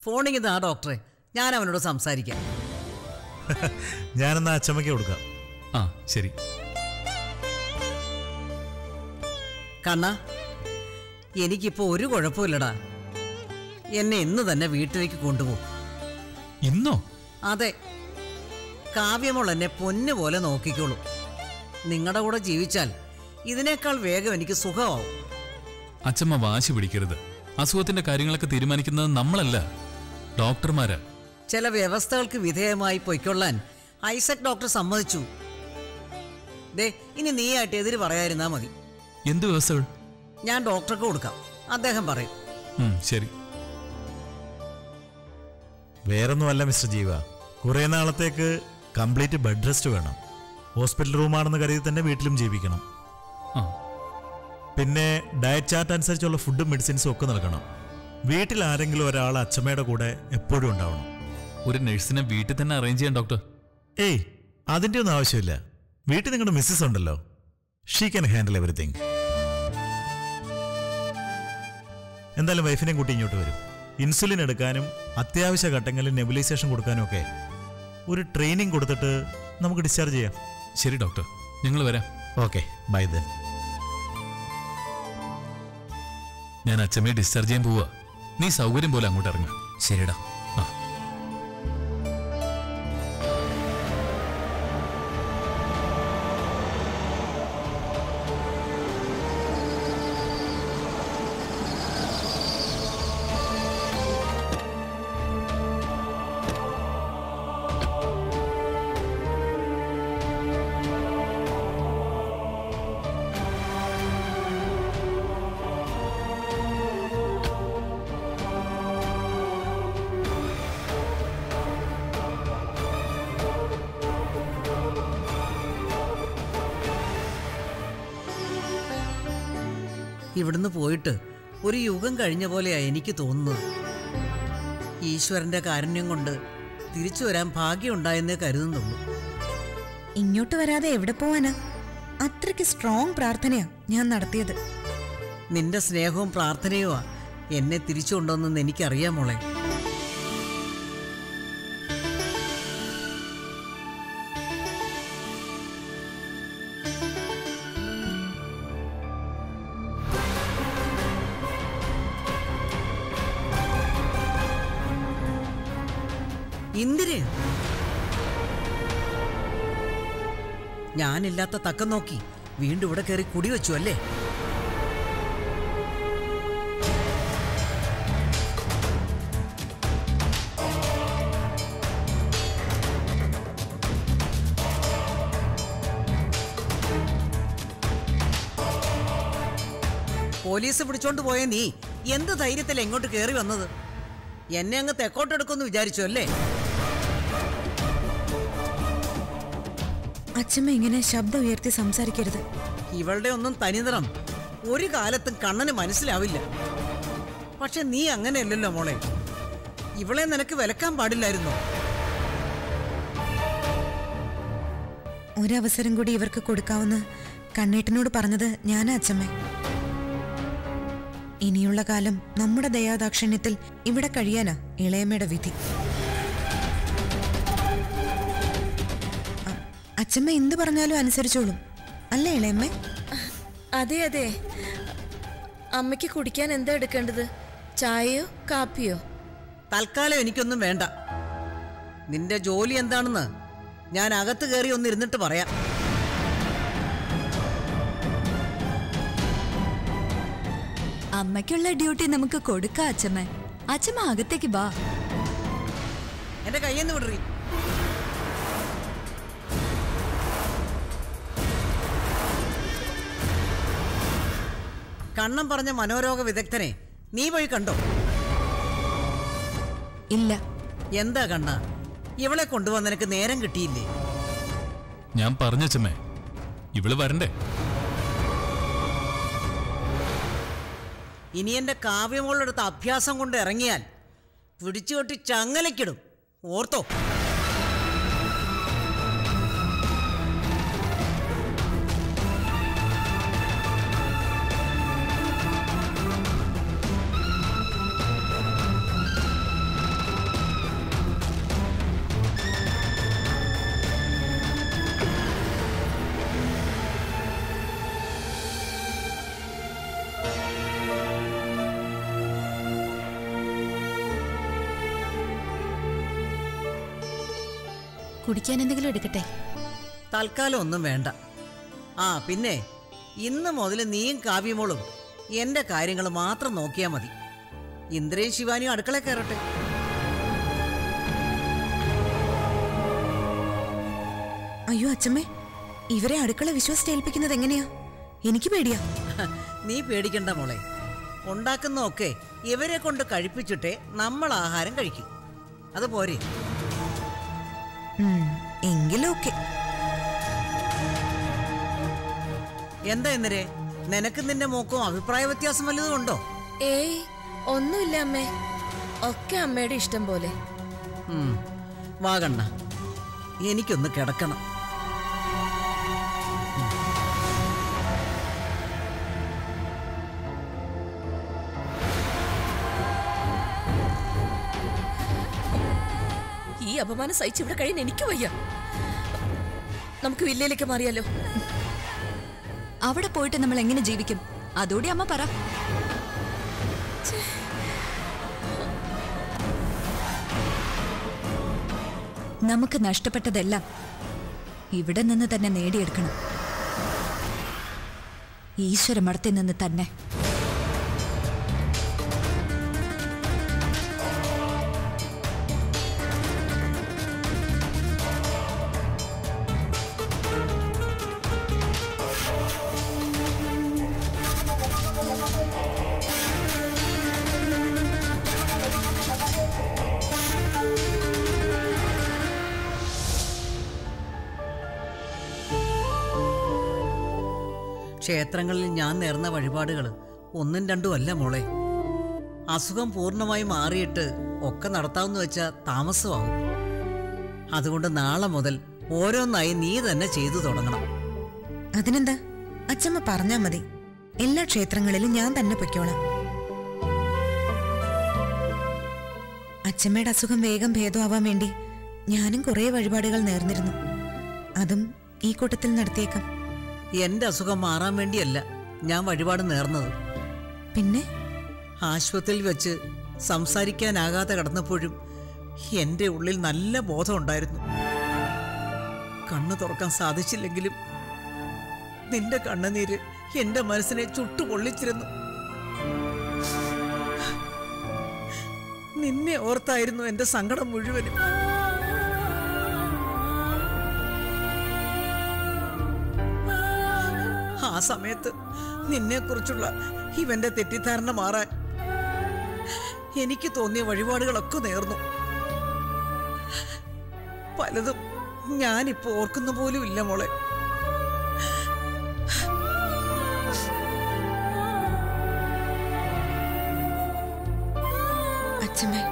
ഫോണിങ് ആ ഡോക്ടറെ ഞാൻ അവനോട് സംസാരിക്കാം ഞാനെന്നാ അച്ചമ്മയ്ക്ക് കൊടുക്കാം ആ ശരി കണ്ണ എനിക്കിപ്പോ ഒരു കുഴപ്പമില്ലടാ എന്നെ ഇന്ന് തന്നെ വീട്ടിലേക്ക് കൊണ്ടുപോകും ഇന്നോ അതെ കാവ്യമോൾ എന്നെ പൊന്നു പോലെ നോക്കിക്കോളൂ നിങ്ങളുടെ കൂടെ ജീവിച്ചാൽ ഇതിനേക്കാൾ വേഗം എനിക്ക് സുഖമാവും അച്ഛമ്മ വാശി പിടിക്കരുത് അസുഖത്തിന്റെ കാര്യങ്ങളൊക്കെ തീരുമാനിക്കുന്നത് നമ്മളല്ല ഡോക്ടർമാരാ ചില വ്യവസ്ഥകൾക്ക് വിധേയമായി പൊയ്ക്കൊള്ളാൻ ഐസക് ഡോക്ടർ സമ്മതിച്ചു ദേ ഇനി നീയായിട്ട് എതിര് പറയാതിരുന്നാ മതി എന്ത് വ്യവസ്ഥകൾ ഞാൻ ഡോക്ടർക്ക് കൊടുക്കാം അദ്ദേഹം പറയും ഉം, ശരി വേറൊന്നുമല്ല മിസ്റ്റർ ജീവ കുറേ നാളത്തേക്ക് കംപ്ലീറ്റ് ബെഡ് റെസ്റ്റ് വേണം ഹോസ്പിറ്റൽ റൂമാണെന്ന് കരുതി തന്നെ വീട്ടിലും ജീവിക്കണം ആ പിന്നെ ഡയറ്റ് ചാർട്ട് അനുസരിച്ചുള്ള ഫുഡും മെഡിസിൻസും ഒക്കെ നൽകണം വീട്ടിൽ ആരെങ്കിലും ഒരാൾ അച്ചമ്മയുടെ കൂടെ എപ്പോഴും ഉണ്ടാവണം ഒരു നഴ്സിനെ വീട്ടിൽ തന്നെ അറേഞ്ച് ചെയ്യാൻ ഡോക്ടർ ഏയ് അതിൻ്റെ ഒന്നും ആവശ്യമില്ല വീട്ടിൽ നിങ്ങളുടെ മിസ്സസ് ഉണ്ടല്ലോ ഷീ ക്യാൻ ഹാൻഡിൽ എവറിത്തിങ് എന്തായാലും വൈഫിനെയും കൂട്ടി ഇങ്ങോട്ട് വരും ഇൻസുലിൻ എടുക്കാനും അത്യാവശ്യ ഘട്ടങ്ങളിൽ നെബുലൈസേഷൻ കൊടുക്കാനും ഒക്കെ ഒരു ട്രെയിനിങ് കൊടുത്തിട്ട് നമുക്ക് ഡിസ്ചാർജ് ചെയ്യാം ശരി ഡോക്ടർ ഞങ്ങൾ വരാം ഓക്കെ ബൈ ദെൻ ഞാൻ അച്ഛമ്മയെ ഡിസ്ചാർജ് ചെയ്യാൻ പോവാ നീ സൗകര്യം പോലെ അങ്ങോട്ട് ഇറങ്ങുക ശരിടാ ആ ഇവിടുന്ന് പോയിട്ട് ഒരു യുഗം കഴിഞ്ഞ പോലെയാ എനിക്ക് തോന്നുന്നത് ഈശ്വരന്റെ കാരുണ്യം കൊണ്ട് തിരിച്ചു വരാൻ ഭാഗ്യമുണ്ടായെന്നേ കരുതുന്നുള്ളൂ ഇങ്ങോട്ട് വരാതെ എവിടെ പോവാനാ അത്രയ്ക്ക് സ്ട്രോങ് പ്രാർത്ഥനയാ ഞാൻ നടത്തിയത് നിന്റെ സ്നേഹവും പ്രാർത്ഥനയുമാ എന്നെ തിരിച്ചു കൊണ്ടുവന്നെന്ന് എനിക്കറിയാം മോളെ ഇന്ദിര ഞാനില്ലാത്ത തക്കം നോക്കി വീണ്ടും ഇവിടെ കയറി കുടിവെച്ചു അല്ലേ പോലീസ് പിടിച്ചോണ്ട് പോയ നീ എന്ത് ധൈര്യത്തിൽ എങ്ങോട്ട് കയറി വന്നത് എന്നെ അങ്ങ് തെക്കോട്ടെടുക്കുമെന്ന് വിചാരിച്ചു അല്ലേ അച്ഛമ്മ ഇങ്ങനെ ശബ്ദം ഉയർത്തി സംസാരിക്കരുത് ഇവളുടെ ഒന്നും തനിനിറം ഒരു കാലത്തും കണ്ണന് മനസ്സിലാവില്ല പക്ഷെ നീ അങ്ങനെയല്ലല്ലോ മോളെ ഇവളെ നിനക്ക് വിലക്കാൻ പാടില്ലായിരുന്നോ ഒരവസരം കൂടി ഇവർക്ക് കൊടുക്കാമെന്ന് കണ്ണേട്ടനോട് പറഞ്ഞത് ഞാനാ അച്ഛമ്മ ഇനിയുള്ള കാലം നമ്മുടെ ദയാദാക്ഷിണ്യത്തിൽ ഇവിടെ കഴിയാനാ ഇളയമ്മയുടെ വിധി അ- അച്ഛമ്മ എന്ത് പറഞ്ഞാലും അനുസരിച്ചോളും അല്ലേ ഇളയമ്മ അതെ അതെ അമ്മയ്ക്ക് കുടിക്കാൻ എന്താ എടുക്കേണ്ടത് ചായയോ കാപ്പിയോ തൽക്കാലം എനിക്കൊന്നും വേണ്ട നിന്റെ ജോലി എന്താണെന്ന് ഞാൻ അകത്ത് കയറി ഒന്ന് ഇരുന്നിട്ട് പറയാം അമ്മയ്ക്കുള്ള ഡ്യൂട്ടി നമുക്ക് കൊടുക്കാം അച്ഛമ്മ അച്ഛമ്മ അകത്തേക്ക് വാ എന്റെ കയ്യെന്ന് വിടറി കണ്ണം പറഞ്ഞ മനോരോഗ വിദഗ്ധനെ നീ പോയി കണ്ടോ ഇല്ല എന്താ കണ്ണ ഇവളെ കൊണ്ടുവന്ന് നിനക്ക് നേരം കിട്ടിയില്ലേ ഞാൻ പറഞ്ഞച്ചമ്മേ ഇവള് വരണ്ടേ ഇനി എന്റെ കാവ്യമോളെടുത്ത അഭ്യാസം കൊണ്ട് ഇറങ്ങിയാൽ പിടിച്ചുകെട്ടി ചങ്ങലക്കിടും ഓർത്തോ കുടിക്കാൻ എന്തെങ്കിലും എടുക്കട്ടെ തൽക്കാലം ഒന്നും വേണ്ട ആ പിന്നെ ഇന്ന് മുതൽ നീയും കാവ്യമോളും എന്റെ കാര്യങ്ങൾ മാത്രം നോക്കിയാൽ മതി ഇന്ദ്രയും ശിവാനിയും അടുക്കള കയറട്ടെ അയ്യോ അച്ഛമ്മേ ഇവരെ അടുക്കള വിശ്വസിച്ചേൽപ്പിക്കുന്നത് എങ്ങനെയാ എനിക്ക് പേടിയാ നീ പേടിക്കണ്ട മോളെ ഉണ്ടാക്കുന്നതൊക്കെ ഇവരെ കൊണ്ട് കഴിപ്പിച്ചിട്ടേ നമ്മൾ ആഹാരം കഴിക്കും അത് പോരെ ഉം, എങ്കിലും ഓക്കെ എന്താ ഇന്നരെ നിനക്ക് നിന്റെ മോക്കും അഭിപ്രായ വ്യത്യാസം വല്ലതും ഉണ്ടോ ഏയ് ഒന്നുമില്ല അമ്മേ ഒക്കെ അമ്മയുടെ ഇഷ്ടം പോലെ ഉം, വാ കണ്ണ എനിക്കൊന്ന് കിടക്കണം ഈ അപമാനം സഹിച്ച് ഇവിടെ കഴിയാൻ എനിക്ക് വയ്യ നമുക്ക് വില്ലയിലേക്ക് മാറിയാലോ അവിടെ പോയിട്ട് നമ്മൾ എങ്ങനെ ജീവിക്കും അതോടെ അമ്മ പറ നമുക്ക് നഷ്ടപ്പെട്ടതെല്ലാം ഇവിടെ നിന്ന് തന്നെ നേടിയെടുക്കണം ഈശ്വര മടത്തിൽ നിന്ന് തന്നെ ക്ഷേത്രങ്ങളിൽ ഞാൻ നേർന്ന വഴിപാടുകൾ ഒന്നും രണ്ടും അല്ല മോളെ അസുഖം പൂർണ്ണമായി മാറിയിട്ട് ഒക്കെ നടത്താമെന്ന് വെച്ചാൽ താമസമാവും അതുകൊണ്ട് നാളെ മുതൽ ഓരോന്നായി നീ തന്നെ ചെയ്തു തുടങ്ങണം അതിനെന്താ അച്ഛമ്മ പറഞ്ഞാ മതി എല്ലാ ക്ഷേത്രങ്ങളിലും ഞാൻ തന്നെ പൊയ്ക്കോളാം അച്ഛമ്മയുടെ അസുഖം വേഗം ഭേദമാവാൻ വേണ്ടി ഞാനും കുറേ വഴിപാടുകൾ നേർന്നിരുന്നു അതും ഈ കൂട്ടത്തിൽ നടത്തിയേക്കാം എന്റെ അസുഖം മാറാൻ വേണ്ടിയല്ല ഞാൻ വഴിപാട് നേർന്നത് പിന്നെ ആശുപത്രിയിൽ വെച്ച് സംസാരിക്കാനാകാതെ കിടന്നപ്പോഴും എൻ്റെ ഉള്ളിൽ നല്ല ബോധമുണ്ടായിരുന്നു കണ്ണു തുറക്കാൻ സാധിച്ചില്ലെങ്കിലും നിന്റെ കണ്ണുനീര് എന്റെ മനസ്സിനെ ചുട്ടുപൊള്ളിച്ചിരുന്നു നിന്നെ ഓർത്തായിരുന്നു എന്റെ സങ്കടം മുഴുവനും ആ സമയത്ത് നിന്നെക്കുറിച്ചുള്ള ഇവന്റെ തെറ്റിദ്ധാരണ മാറാൻ എനിക്ക് തോന്നിയ വഴിപാടുകളൊക്കെ നേർന്നു പലതും ഞാനിപ്പോ ഓർക്കുന്ന പോലും ഇല്ല മോളെ അച്ഛമ്മേ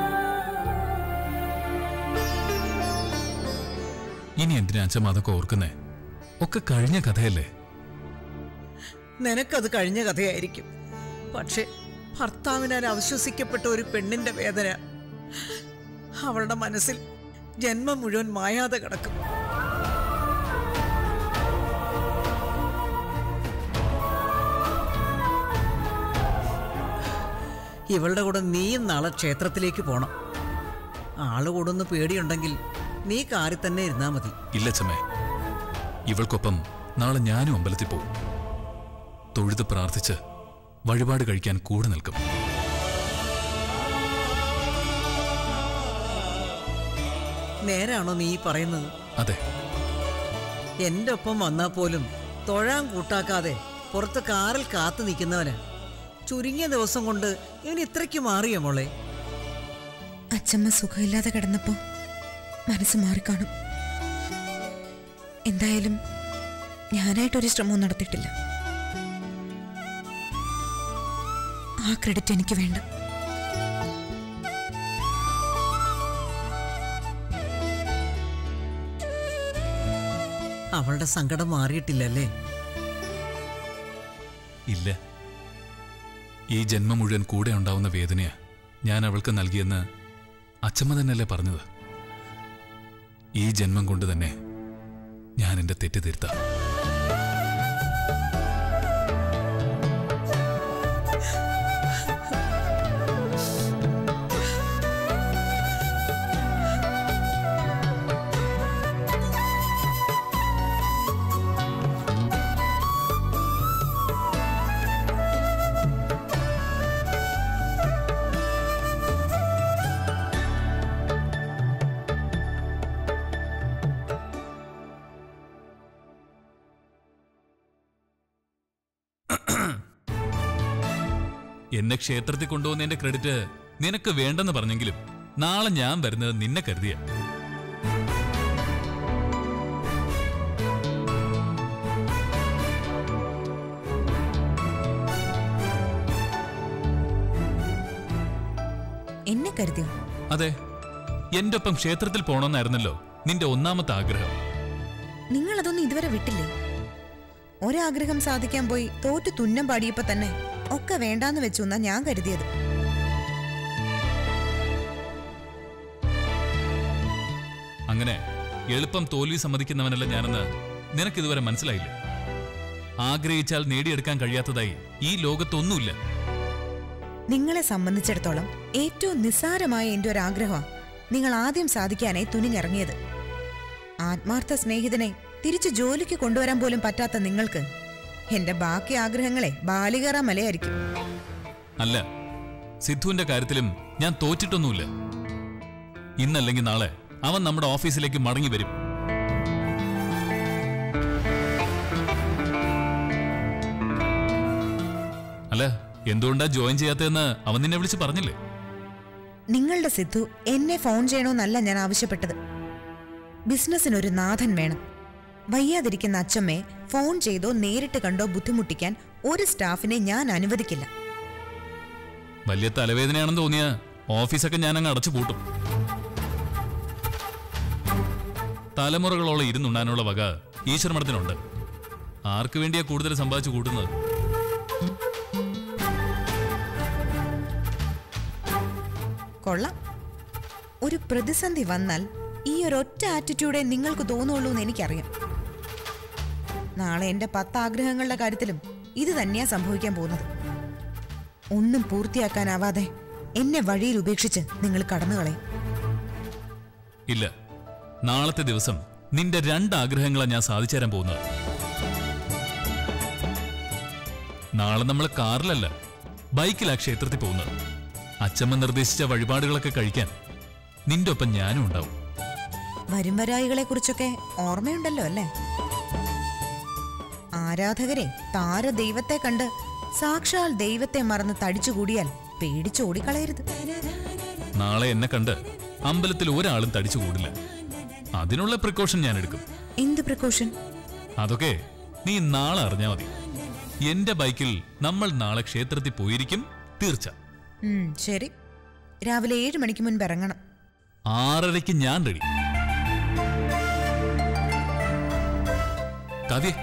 ഇനി എന്തിനാ അച്ഛമ്മ അതൊക്കെ ഓർക്കുന്നേ ഒക്കെ കഴിഞ്ഞ കഥയല്ലേ നിനക്കത് കഴിഞ്ഞ കഥയായിരിക്കും പക്ഷെ ഭർത്താവിനാൽ അവിശ്വസിക്കപ്പെട്ട ഒരു പെണ്ണിന്റെ വേദന അവളുടെ മനസ്സിൽ ജന്മം മുഴുവൻ മായാതെ കിടക്കും ഇവളുടെ കൂടെ നീയും നാളെ ക്ഷേത്രത്തിലേക്ക് പോണം ആള് കൂടുന്ന പേടിയുണ്ടെങ്കിൽ നീ കാറിൽ തന്നെ ഇരുന്നാ മതി ഇല്ല അച്ഛമ്മേ ഇവൾക്കൊപ്പം നാളെ ഞാനും അമ്പലത്തിൽ പോവും തൊഴുത് പ്രാർത്ഥിച്ച് വഴിപാട് കഴിക്കാൻ കൂടെ നിൽക്കും നേരാണോ നീ ഈ പറയുന്നത് അതെ എന്റെ ഒപ്പം വന്നാൽ പോലും തൊഴാൻ കൂട്ടാക്കാതെ പുറത്ത് കാറിൽ കാത്തു നിൽക്കുന്നവന് ചുരുങ്ങിയ ദിവസം കൊണ്ട് ഇവൻ ഇത്രയ്ക്ക് മാറിയോ മോളെ അച്ഛമ്മ സുഖമില്ലാതെ കിടന്നപ്പോ മനസ്സ് മാറിക്കാണും എന്തായാലും ഞാനായിട്ടൊരു ശ്രമവും നടത്തിയിട്ടില്ല ആ ക്രെഡിറ്റ് എനിക്ക് വേണ്ട അവളുടെ സങ്കടം മാറിയിട്ടില്ലല്ലേ ഇല്ല ഈ ജന്മം മുഴുവൻ കൂടെ ഉണ്ടാവുന്ന വേദനയാ ഞാൻ അവൾക്ക് നൽകിയെന്ന് അച്ഛമ്മ തന്നെയല്ലേ പറഞ്ഞത് ഈ ജന്മം കൊണ്ട് തന്നെ ഞാൻ എൻ്റെ തെറ്റ് തിരുത്താം എന്നെ ക്ഷേത്രത്തിൽ കൊണ്ടുപോകുന്നതിന്റെ ക്രെഡിറ്റ് നിനക്ക് വേണ്ടെന്ന് പറഞ്ഞെങ്കിലും നാളെ ഞാൻ വരുന്നത് നിന്നെ കരുതിയ എന്നെ കരുതിയോ അതെ എന്റെ ഒപ്പം ക്ഷേത്രത്തിൽ പോണമെന്നായിരുന്നല്ലോ നിന്റെ ഒന്നാമത്തെ ആഗ്രഹം നിങ്ങൾ അതൊന്നും ഇതുവരെ വിട്ടില്ലേ ഒരാഗ്രഹം സാധിക്കാൻ പോയി തോറ്റു തുന്നം പാടിയപ്പോ തന്നെ ഒക്കെ വേണ്ടാന്ന് വെച്ചു എന്നാ ഞാൻ കരുതിയത് അങ്ങനെ എളുപ്പം തോൽവി സമ്മതിക്കുന്നവനല്ല ഞാനെന്ന് നിനക്കിതുവരെ മനസ്സിലായില്ല ആഗ്രഹിച്ചാൽ നേടിയെടുക്കാൻ കഴിയാത്തതായി ഈ ലോകത്തൊന്നുമില്ല നിങ്ങളെ സംബന്ധിച്ചിടത്തോളം ഏറ്റവും നിസ്സാരമായ എന്റെ ഒരു ആഗ്രഹമാണ് നിങ്ങൾ ആദ്യം സാധിക്കാനായി തുനിഞ്ഞിറങ്ങിയത് ആത്മാർത്ഥ സ്നേഹിതനെ തിരിച്ചു ജോലിക്ക് കൊണ്ടുവരാൻ പോലും പറ്റാത്ത നിങ്ങൾക്ക് എന്റെ ബാക്കി ആഗ്രഹങ്ങളെ ബാലികറ മലയായിരിക്കും അല്ല സിദ്ധുവിന്റെ കാര്യത്തിലും ഞാൻ തോറ്റിട്ടൊന്നുമില്ല ഇന്നല്ലെങ്കിൽ നാളെ അവൻ നമ്മുടെ ഓഫീസിലേക്ക് മടങ്ങി വരും അല്ല എന്തുകൊണ്ടാ ജോയിൻ ചെയ്യാത്തതെന്ന് അവൻ നിന്നെ വിളിച്ച് പറഞ്ഞില്ലേ നിങ്ങളുടെ സിദ്ധു എന്നെ ഫോൺ ചെയ്യണമെന്നല്ല ഞാൻ ആവശ്യപ്പെട്ടത് ബിസിനസ്സിനൊരു നാഥൻ വേണം വയ്യാതിരിക്കുന്ന അച്ചമ്മയെ ഫോൺ ചെയ്തോ നേരിട്ട് കണ്ടോ ബുദ്ധിമുട്ടിക്കാൻ ഒരു സ്റ്റാഫിനെ ഞാൻ അനുവദിക്കില്ല വലിയ തലവേദനയാണെന്ന് തോന്നിയ ഓഫീസൊക്കെ ഞാൻ അങ്ങ് അടച്ചു പൂട്ടും തലമുറകളോളം ഇരുന്നുണ്ണാനുള്ള വക ഈശ്വരമഠത്തിനുണ്ട് ആർക്കു വേണ്ടിയാ കൂടുതൽ സമ്പാദിച്ചു കൂട്ടുന്നത് കൊള്ളാം ഒരു പ്രതിസന്ധി വന്നാൽ ഈ ഒരൊറ്റ ആറ്റിറ്റ്യൂഡേ നിങ്ങൾക്ക് തോന്നുള്ളൂ എന്ന് എനിക്കറിയാം നാളെ എന്റെ പത്ത് ആഗ്രഹങ്ങളുടെ കാര്യത്തിലും ഇത് തന്നെയാ സംഭവിക്കാൻ പോകുന്നത് ഒന്നും പൂർത്തിയാക്കാനാവാതെ എന്നെ വഴിയിൽ ഉപേക്ഷിച്ച് നിങ്ങൾ കടന്നു കളയും ഇല്ല നാളത്തെ ദിവസം നിന്റെ രണ്ട് ആഗ്രഹങ്ങളാ ഞാൻ സാധിച്ചു തരാൻ പോകുന്നത് നാളെ നമ്മൾ കാറിലല്ല ബൈക്കിലാ ക്ഷേത്രത്തിൽ പോകുന്നത് അച്ചമ്മ നിർദ്ദേശിച്ച വഴിപാടുകളൊക്കെ കഴിക്കാൻ നിന്റെ ഒപ്പം ഞാനും ഉണ്ടാവും വരും വരായികളെ കുറിച്ചൊക്കെ ഓർമ്മയുണ്ടല്ലോ അല്ലേ ആരാധകരെ താര ദൈവത്തെ കണ്ട് സാക്ഷാൽ ദൈവത്തെ മറന്ന് തടിച്ചുകൂടിയാൽ പേടിച്ചോടിക്കളയരുത് നാളെ എന്നെ കണ്ട് അമ്പലത്തിൽ ഒരാളും തടിച്ചു കൂടില്ല അതിനുള്ള പ്രിക്കോഷൻ ഞാൻ എടുക്കും എന്ത് പ്രിക്കോഷൻ അതൊക്കെ നീ നാളെ അറിഞ്ഞാ മതി എന്റെ ബൈക്കിൽ നമ്മൾ നാളെ ക്ഷേത്രത്തിൽ പോയിരിക്കും തീർച്ച ഉം, ശരി രാവിലെ ഏഴ് മണിക്ക് മുൻപ് ഇറങ്ങണം ആറരയ്ക്ക് ഞാൻ റെഡി കാവ്യ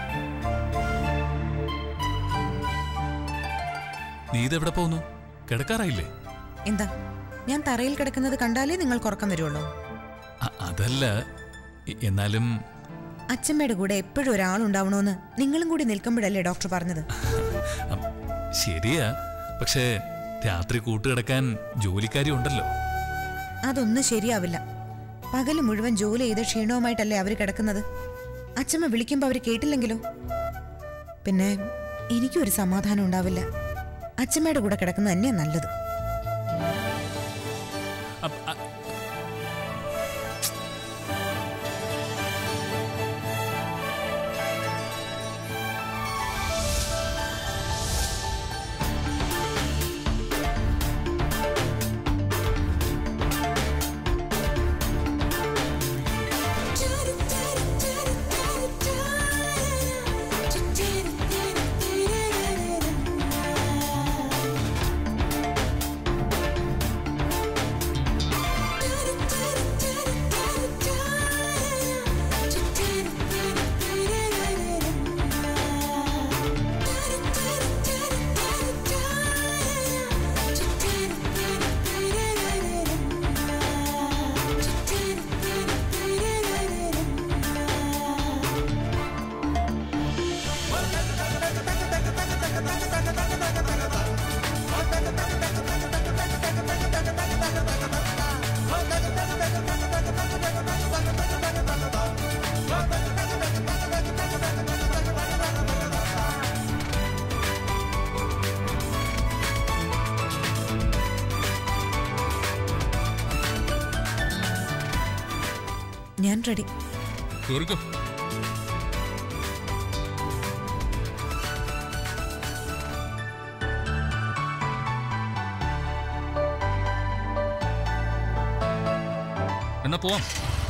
നീ ഇതെവിടെ പോകുന്നു കിടക്കാറായില്ലേ എന്താ ഞാൻ തറയിൽ കിടക്കുന്നത് കണ്ടാലേ നിങ്ങൾക്ക് ഉറക്കം വരുള്ളൂ അ- അതല്ല എ- എന്നാലും അച്ഛമ്മയുടെ കൂടെ എപ്പോഴും ഒരാളുണ്ടാവണമെന്ന് നിങ്ങളും കൂടി നിൽക്കുമ്പോഴല്ലേ ഡോക്ടർ പറഞ്ഞത് അം, ശരിയാ പക്ഷേ രാത്രി കൂട്ടുകിടക്കാൻ ജോലിക്കാരി ഉണ്ടല്ലോ അതൊന്നും ശരിയാവില്ല പകല് മുഴുവൻ ജോലി ചെയ്ത് ക്ഷീണവുമായിട്ടല്ലേ അവർ കിടക്കുന്നത് അച്ഛമ്മ വിളിക്കുമ്പോൾ അവർ കേട്ടില്ലെങ്കിലോ പിന്നെ എനിക്കും ഒരു സമാധാനം ഉണ്ടാവില്ല അച്ഛമ്മയുടെ കൂടെ കിടക്കുന്നത് തന്നെയാ നല്ലത് അപ്പ- അ- ഞാൻ റെഡി കേറിക്കോ എന്നാ പോവാം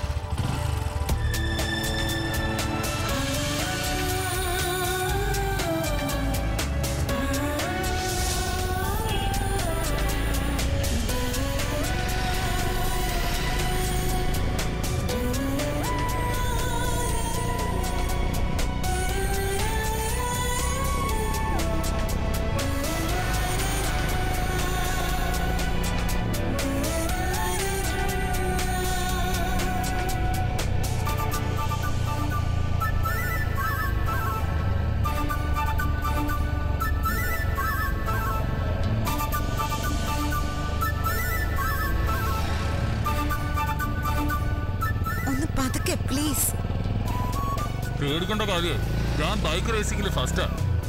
ഒന്ന് പതുക്കെ പ്ലീസ് പേടിക്കേണ്ട കാര്യം ഞാൻ ബൈക്ക് റേസിംഗിൽ ഫസ്റ്റാ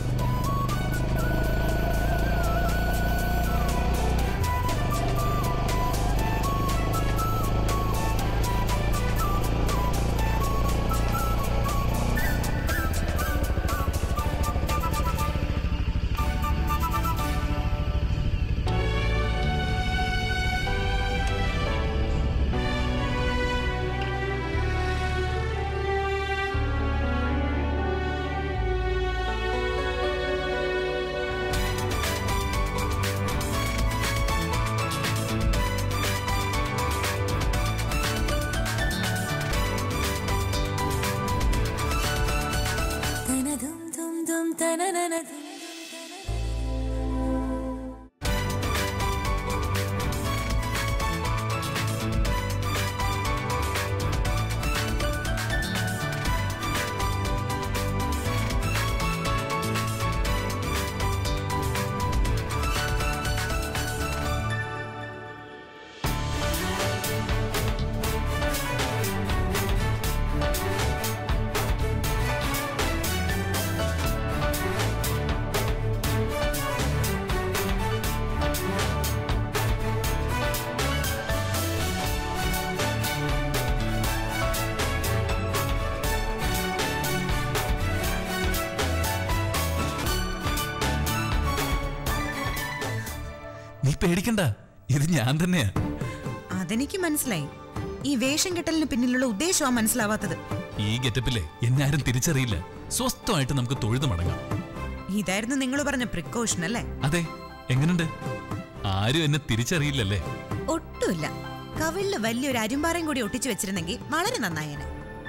നീ പേടിക്കണ്ട ഇത് ഞാൻ തന്നെയാ അതെനിക്ക് മനസ്സിലായി ഈ വേഷം കെട്ടലിന് പിന്നിലുള്ള ഉദ്ദേശമാ മനസ്സിലാവാത്തത് ഈ ഗെറ്റപ്പിലെ എന്നെ ആരും തിരിച്ചറിയില്ല സ്വസ്ഥമായിട്ട് നമുക്ക് തൊഴുതു മടങ്ങാം ഇതായിരുന്നു നിങ്ങൾ പറഞ്ഞ പ്രിക്കോഷൻ അല്ലേ അതെ എങ്ങനുണ്ട് ആരും എന്നെ തിരിച്ചറിയില്ലല്ലേ ഒട്ടുമില്ല കവിളില് വലിയൊരു അരിമ്പാറയും കൂടി ഒട്ടിച്ചു വെച്ചിരുന്നെങ്കിൽ വളരെ നന്നായേനെ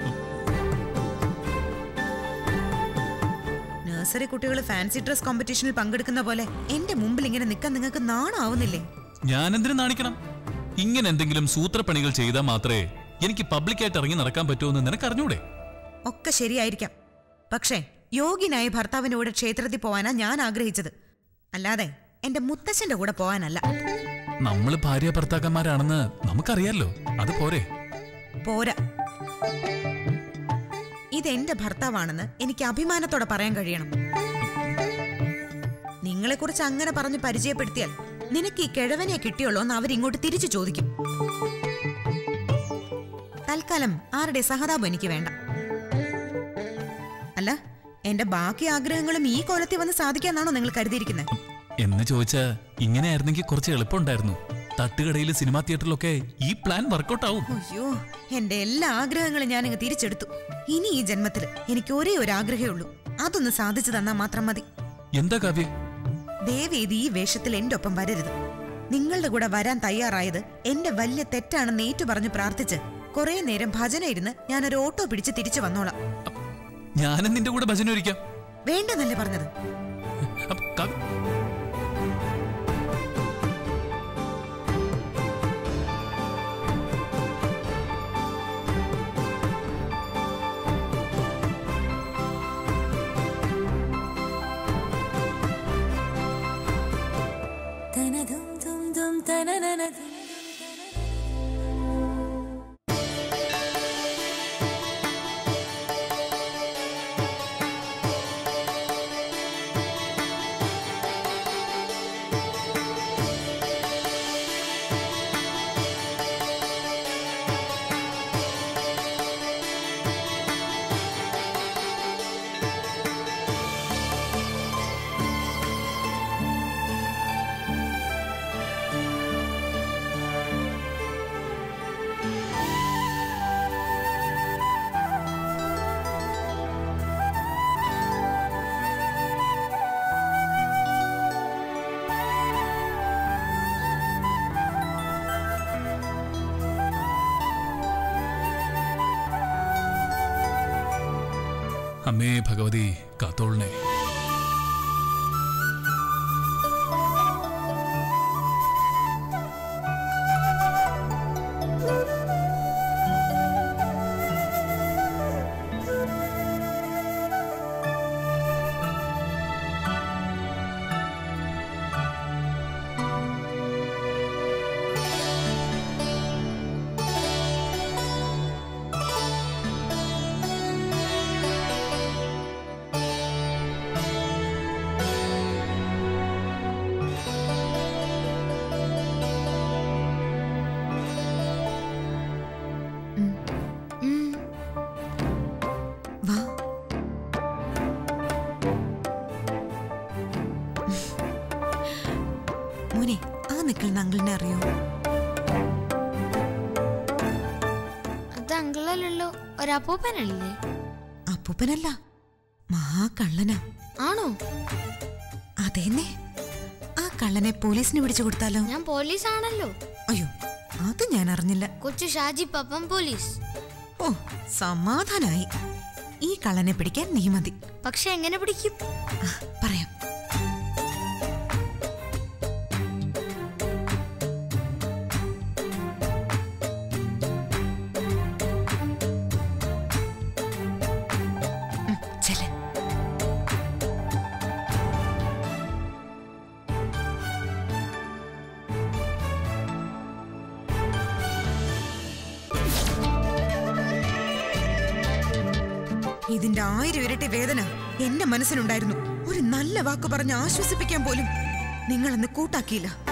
നഴ്സറി കുട്ടികൾ ഫാൻസി ഡ്രസ് കോമ്പറ്റീഷനിൽ പങ്കെടുക്കുന്ന പോലെ എന്റെ മുമ്പിൽ ഇങ്ങനെ നിൽക്കാൻ നിങ്ങൾക്ക് നാണാവുന്നില്ലേ ഞാൻ എന്തിനു നാണിക്കണം ഇങ്ങനെ എന്തെങ്കിലും സൂത്രപ്പണികൾ ചെയ്താൽ മാത്രമേ എനിക്ക് പബ്ലിക്കായിട്ട് ഇറങ്ങി നടക്കാൻ പറ്റുമെന്ന് നിനക്ക് അറിഞ്ഞൂടെ ഒക്കെ ശരിയായിരിക്കാം പക്ഷേ യോഗ്യനായ ഭർത്താവിന്റെ കൂടെ ക്ഷേത്രത്തിൽ പോവാനാ ഞാൻ ആഗ്രഹിച്ചത് അല്ലാതെ എന്റെ മുത്തശ്ശന്റെ കൂടെ പോവാനല്ല നമ്മൾ ഭാര്യ ഭർത്താക്കന്മാരാണെന്ന് നമുക്കറിയാലോ അത് പോരെ പോരാ ഇതെന്റെ ഭർത്താവാണെന്ന് എനിക്ക് അഭിമാനത്തോടെ പറയാൻ കഴിയണം നിങ്ങളെക്കുറിച്ച് അങ്ങനെ പറഞ്ഞ് പരിചയപ്പെടുത്തിയാൽ നിനക്ക് ഈ കിഴവനെ കിട്ടിയുള്ളൂ എന്ന് അവരിങ്ങോട്ട് തിരിച്ചു ചോദിക്കും തൽക്കാലം ആരുടെ സഹതാപം എനിക്ക് വേണ്ട അല്ല എന്റെ ബാക്കി ആഗ്രഹങ്ങളും ഈ കോലത്തിൽ വന്ന് സാധിക്കാന്നാണോ നിങ്ങൾ കരുതിയിരിക്കുന്നത് എന്ന് ചോദിച്ചാ ഇങ്ങനെയായിരുന്നെങ്കിൽ കുറച്ച് എളുപ്പമുണ്ടായിരുന്നു തട്ടുകടയിൽ സിനിമാ തിയേറ്ററിലൊക്കെ ഈ പ്ലാൻ വർക്കൗട്ട് ആവും അയ്യോ എന്റെ എല്ലാ ആഗ്രഹങ്ങളും ഞാൻ അങ്ങ് തിരിച്ചെടുത്തു ഇനി ഈ ജന്മത്തിൽ എനിക്ക് ഒരേ ഒരു ആഗ്രഹമേ ഉള്ളൂ അതൊന്ന് സാധിച്ചു തന്നാൽ മാത്രം മതി എന്താ കാവ്യ ദേവേദി ഈ വേഷത്തിൽ എന്റെ ഒപ്പം വരരുത് നിങ്ങളുടെ കൂടെ വരാൻ തയ്യാറായത് എന്റെ വലിയ തെറ്റാണെന്ന് ഏറ്റു പറഞ്ഞ് പ്രാർത്ഥിച്ച് കുറെ നേരം ഭജന ഇരുന്ന് ഞാനൊരു ഓട്ടോ പിടിച്ച് തിരിച്ചു വന്നോളാം ഞാനും നിന്റെ കൂടെ ഭജന ഒരിക്കാം വേണ്ടെന്നല്ലേ പറഞ്ഞത് അപ്പൊ കാവ്യ അമ്മേ ഭഗവതി കാത്തോളിനെ വാ മോനെ ആ നിൽക്കുന്ന അങ്കിളിനെ അറിയോ അത് അങ്കിളല്ലോ ഒരപ്പൂപ്പനല്ലേ അപ്പൂപ്പനല്ല മഹാകള്ളനാ ആണോ അതേന്നെ ആ കള്ളനെ പോലീസിന് പിടിച്ചു കൊടുത്താലോ ഞാൻ പോലീസ് ആണല്ലോ അയ്യോ അത് ഞാൻ അറിഞ്ഞില്ല കൊച്ചു ഷാജി പപ്പൻ പോലീസ് ഓ സമാധാനായി ഈ കള്ളനെ പിടിക്കാൻ നീ മതി പക്ഷെ എങ്ങനെ പിടിക്കും ആ, പറയാം ഉം, ചെല്ല്. ഇതിന്റെ ആയിരം ഇരട്ടി വേദന എന്റെ മനസ്സിലുണ്ടായിരുന്നു ഒരു നല്ല വാക്ക് പറഞ്ഞ് ആശ്വസിപ്പിക്കാൻ പോലും നിങ്ങളന്ന് കൂട്ടാക്കിയില്ല